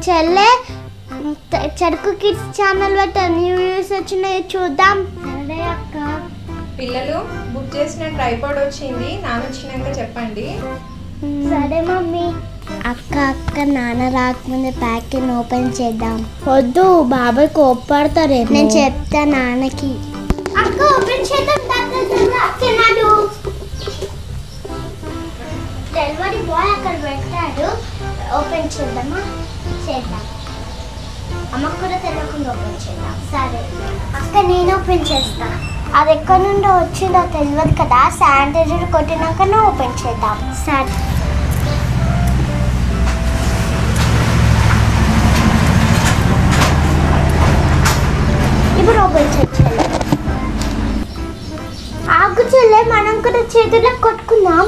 చెల్లె త- చెరుకు కిడ్స్ ఛానల్ బట్టి న్యూ వ్యూస్ వచ్చినాయి చూద్దాం సరే అక్క పిల్లలు బుక్ చేసిన ట్రైపాడ్ వచ్చింది నాన్న వచ్చినాక చెప్పండి సరే మమ్మీ అక్క అక్క నాన్న రాకముందే ప్యాకెట్ ఓపెన్ చేద్దాం వద్దు బాబాయ్ కోప్పడతారే నేను చెప్తా నాన్నకి అక్క ఓపెన్ చేద్దాం తిన్నాడు డెలివరీ బాయ్ అక్కడ పెట్టాడు ఓపెన్ చేద్దామా చేద్దాం అమ్మకు కూడా తెలియకుండా ఓపెన్ చేద్దాం సరే అక్క నేను ఓపెన్ చేస్తా అది ఎక్కడి నుండో వచ్చిందో తెలియదు కదా శానిటైజర్ కొట్టినాకనే ఓపెన్ చేద్దాం సరే ఇప్పుడు ఓపెన్ చేయాలి ఆకు చెల్లె మనం కూడా చేతుల్లో కొట్టుకుందాం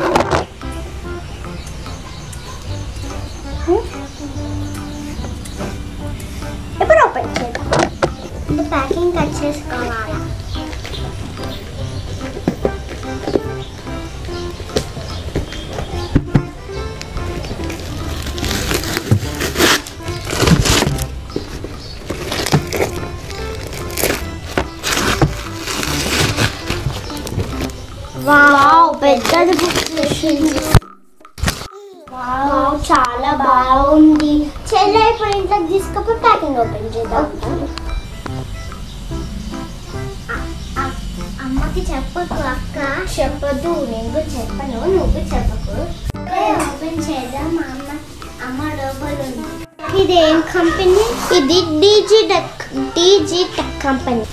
ఇప్పుడు ఓపెన్ చేద్దాం ఇప్పుడు ప్యాకింగ్ కట్ చేసుకోవాలి వావ్ పెద్దది బుక్ చేసింది వావ్ చాలా బాగుంది చెల్లె ఇప్పుడు ఇంట్లోకి తీసుకుపోయి ప్యాకింగ్ ఓపెన్ చేద్దాం అ- అ- అమ్మకి చెప్పకు అక్క చెప్పదు నేను కూడా చెప్పను నువ్వు చెప్పకు ఓపెన్ చేద్దాం మా అమ్మ అమ్మ లోపల ఉంది ఇది ఏం కంపెనీ ఇది DG tech DG tech company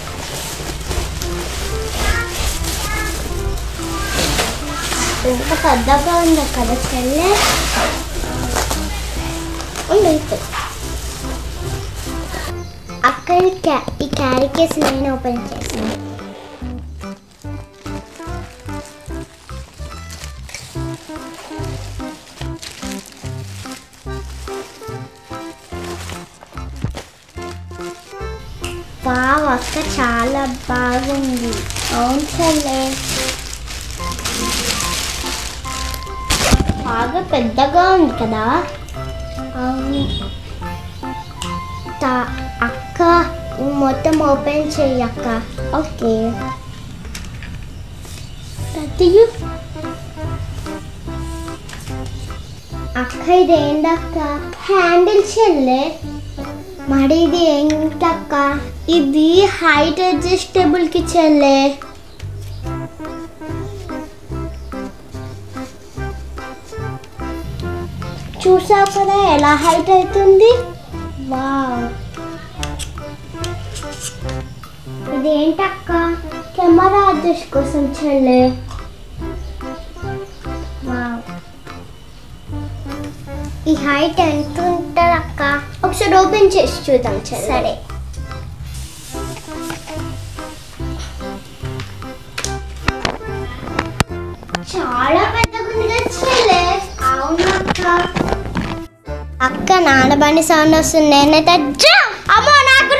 ఇంత పెద్దగా ఉంది కదా చెల్లె ఉంది ఇప్పుడు. అక్కడ ఈ క్యా- ఈ క్యారీ కేసు నేను ఓపెన్ చేసాను వావ్ అక్క చాలా బాగుంది అవును చెల్లె బాగా పెద్దగా ఉంది కదా అవును తా- అక్క ఇది మొత్తం ఓపెన్ చెయ్యి అక్క ఓకే తీయు అక్క ఇది ఏంటక్క హ్యాండిల్ చెల్లె మరి ఇది ఏంటక్క ఇది హైట్ అడ్జస్టబుల్ కి చెల్లె చూసావు కదా ఎలా హైట్ అవుతుంది వావ్ ఇదేంటక్క కెమెరా అడ్జస్ట్ కోసం చెల్లె వావ్ ఈ హైట్ ఎంత ఉంటుంది అక్క ఒకసారి ఓపెన్ చేసి చూద్దాం చెల్లె సరే చాలా పెద్దగా ఉంది కదా చెల్లె అవును అక్క అక్క నాన్న బండి సౌండ్ వస్తుంది నేనైతే జా! అమ్మో నాకు